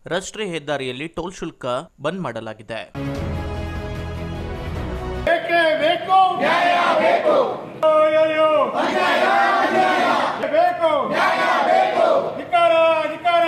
ರಾಷ್ಟ್ರೀಯ ಹೆದ್ದಾರಿಯಲ್ಲಿ ಟೋಲ್ ಶುಲ್ಕ ಬಂದ್ ಮಾಡಲಾಗಿದೆ ಬೇಕೇ ಬೇಕು ನ್ಯಾಯ ಬೇಕು ಅಯ್ಯಯ್ಯೋ ಬೇಕು ನ್ಯಾಯ ಬೇಕು ಧಿಕ್ಕಾರ ಧಿಕ್ಕಾರ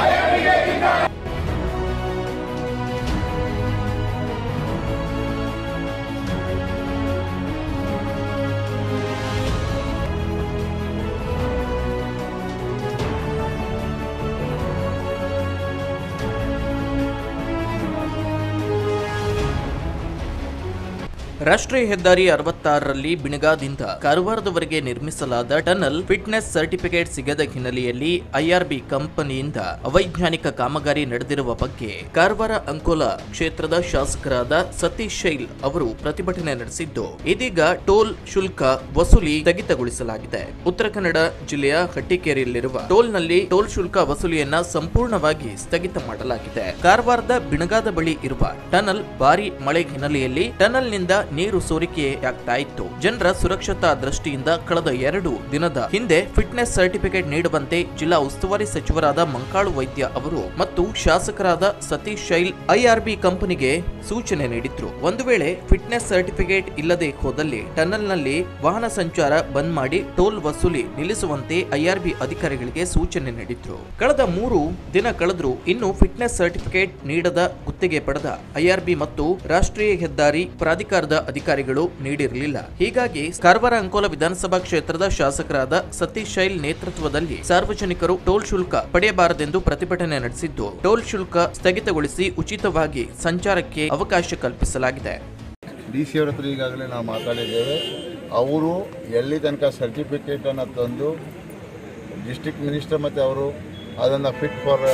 ರಾಷ್ಟ್ರೀಯ ಹೆದ್ದಾರಿ ಅರವತ್ತಾರರಲ್ಲಿ ಬಿಣಗಾದಿಂದ ಕಾರವಾರದವರೆಗೆ ನಿರ್ಮಿಸಲಾದ ಟನಲ್ ಫಿಟ್ನೆಸ್ ಸರ್ಟಿಫಿಕೇಟ್ ಸಿಗದ ಹಿನ್ನೆಲೆಯಲ್ಲಿ ಐಆರ್ಬಿ ಕಂಪನಿಯಿಂದ ಅವೈಜ್ಞಾನಿಕ ಕಾಮಗಾರಿ ನಡೆದಿರುವ ಬಗ್ಗೆ ಕಾರವಾರ ಅಂಕೋಲಾ ಕ್ಷೇತ್ರದ ಶಾಸಕರಾದ ಸತೀಶ್ ಶೈಲ್ ಅವರು ಪ್ರತಿಭಟನೆ ನಡೆಸಿದ್ದು ಇದೀಗ ಟೋಲ್ ಶುಲ್ಕ ವಸೂಲಿ ಸ್ಥಗಿತಗೊಳಿಸಲಾಗಿದೆ ಉತ್ತರ ಕನ್ನಡ ಜಿಲ್ಲೆಯ ಹಟ್ಟಿಕೇರಿಯಲ್ಲಿರುವ ಟೋಲ್ನಲ್ಲಿ ಟೋಲ್ ಶುಲ್ಕ ವಸೂಲಿಯನ್ನ ಸಂಪೂರ್ಣವಾಗಿ ಸ್ಥಗಿತ ಮಾಡಲಾಗಿದೆ ಕಾರವಾರದ ಬಿಣಗಾದ ಬಳಿ ಇರುವ ಟನಲ್ ಭಾರಿ ಮಳೆ ಹಿನ್ನೆಲೆಯಲ್ಲಿ ಟನಲ್ನಿಂದ ನೀರು ಸೋರಿಕೆಯಾಗ್ತಾ ಇತ್ತು ಜನರ ಸುರಕ್ಷತಾ ದೃಷ್ಟಿಯಿಂದ ಕಳೆದ ಎರಡು ದಿನದ ಹಿಂದೆ ಫಿಟ್ನೆಸ್ ಸರ್ಟಿಫಿಕೇಟ್ ನೀಡುವಂತೆ ಜಿಲ್ಲಾ ಉಸ್ತುವಾರಿ ಸಚಿವರಾದ ಮಂಕಾಳು ವೈದ್ಯ ಅವರು ಮತ್ತು ಶಾಸಕರಾದ ಸತೀಶ್ ಶೈಲ್ ಐಆರ್ಬಿ ಕಂಪನಿಗೆ ಸೂಚನೆ ನೀಡಿದ್ರು ಒಂದು ವೇಳೆ ಫಿಟ್ನೆಸ್ ಸರ್ಟಿಫಿಕೇಟ್ ಇಲ್ಲದೆ ಹೋದಲ್ಲಿ ಟನಲ್ನಲ್ಲಿ ವಾಹನ ಸಂಚಾರ ಬಂದ್ ಮಾಡಿ ಟೋಲ್ ವಸೂಲಿ ನಿಲ್ಲಿಸುವಂತೆ ಐಆರ್ಬಿ ಅಧಿಕಾರಿಗಳಿಗೆ ಸೂಚನೆ ನೀಡಿದ್ರು ಕಳೆದ ಮೂರು ದಿನ ಕಳೆದ್ರು ಇನ್ನು ಫಿಟ್ನೆಸ್ ಸರ್ಟಿಫಿಕೇಟ್ ನೀಡದ ಗುತ್ತಿಗೆ ಪಡೆದ ಐಆರ್ಬಿ ಮತ್ತು ರಾಷ್ಟ್ರೀಯ ಹೆದ್ದಾರಿ ಪ್ರಾಧಿಕಾರದ ಅಧಿಕಾರಿಗಳು ನೀಡಿರಲಿಲ್ಲ ಹೀಗಾಗಿ ಕಾರವಾರ ಅಂಕೋಲ ವಿಧಾನಸಭಾ ಕ್ಷೇತ್ರದ ಶಾಸಕರಾದ ಸತೀಶ್ ಶೈಲ್ ನೇತೃತ್ವದಲ್ಲಿ ಸಾರ್ವಜನಿಕರು ಟೋಲ್ ಶುಲ್ಕ ಪಡೆಯಬಾರದೆಂದು ಪ್ರತಿಭಟನೆ ನಡೆಸಿದ್ದು ಟೋಲ್ ಶುಲ್ಕ ಸ್ಥಗಿತಗೊಳಿಸಿ ಉಚಿತವಾಗಿ ಸಂಚಾರಕ್ಕೆ ಅವಕಾಶ ಕಲ್ಪಿಸಲಾಗಿದೆ ಡಿ ಸಿ ಅವ್ರ ಹತ್ರ ಈಗಾಗಲೇ ನಾವು ಮಾತಾಡಿದ್ದೇವೆ ಅವರು ಎಲ್ಲಿ ತನಕ ಸರ್ಟಿಫಿಕೇಟನ್ನು ತಂದು ಡಿಸ್ಟ್ರಿಕ್ಟ್ ಮಿನಿಸ್ಟರ್ ಮತ್ತು ಅವರು ಅದನ್ನು ಫಿಟ್ ಫಾರ್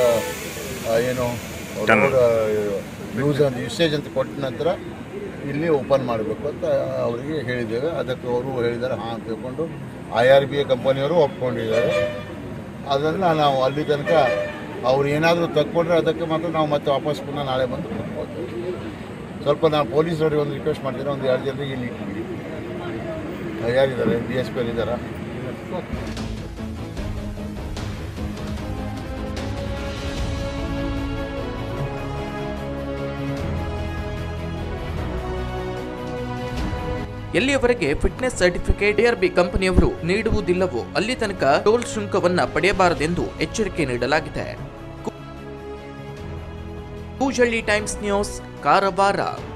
ಏನು ರೋಡ್ ಯೂಸ್ ಅಂತ ಯೂಸೇಜ್ ಅಂತ ಕೊಟ್ಟ ನಂತರ ಇಲ್ಲಿ ಓಪನ್ ಮಾಡಬೇಕು ಅಂತ ಅವರಿಗೆ ಹೇಳಿದ್ದೇವೆ ಅದಕ್ಕೆ ಅವರು ಹೇಳಿದ್ದಾರೆ ಹಾಂ ಅಂತ ತಿಳ್ಕೊಂಡು ಐ ಆರ್ ಬಿ ಎ ಕಂಪನಿಯವರು ಒಪ್ಕೊಂಡಿದ್ದಾರೆ ಅದನ್ನು ನಾವು ಅಲ್ಲಿ ತನಕ ಅವ್ರು ಏನಾದರೂ ತಕ್ಕೊಂಡ್ರೆ ಅದಕ್ಕೆ ಮಾತ್ರ ನಾವು ಮತ್ತೆ ವಾಪಸ್ ಪುನಃ ನಾಳೆ ಬಂದು ಕೊಡ್ಬೋದು ಸ್ವಲ್ಪ ನಾನು ಪೊಲೀಸರಿಗೆ ಒಂದು ರಿಕ್ವೆಸ್ಟ್ ಮಾಡ್ತೀನಿ ಒಂದು ಎರಡು ಜನರಿಗೆ ಇಲ್ಲಿ ಇಟ್ಬಿಡಿ ಯಾರಿದ್ದಾರೆ ಡಿ ಎಸ್ ಪಿ ಇದ್ದಾರಾ ಎಲ್ಲಿಯವರೆಗೆ ಫಿಟ್ನೆಸ್ ಸರ್ಟಿಫಿಕೇಟ್ ಎಆರ್ಬಿ ಕಂಪನಿಯವರು ನೀಡುವುದಿಲ್ಲವೋ ಅಲ್ಲಿ ತನಕ ಟೋಲ್ ಶುಲ್ಕವನ್ನ ಪಡೆಯಬಾರದೆಂದು ಎಚ್ಚರಿಕೆ ನೀಡಲಾಗಿದೆ ಕೂಜಳ್ಳಿ ಟೈಮ್ಸ್ ನ್ಯೂಸ್ ಕಾರವಾರ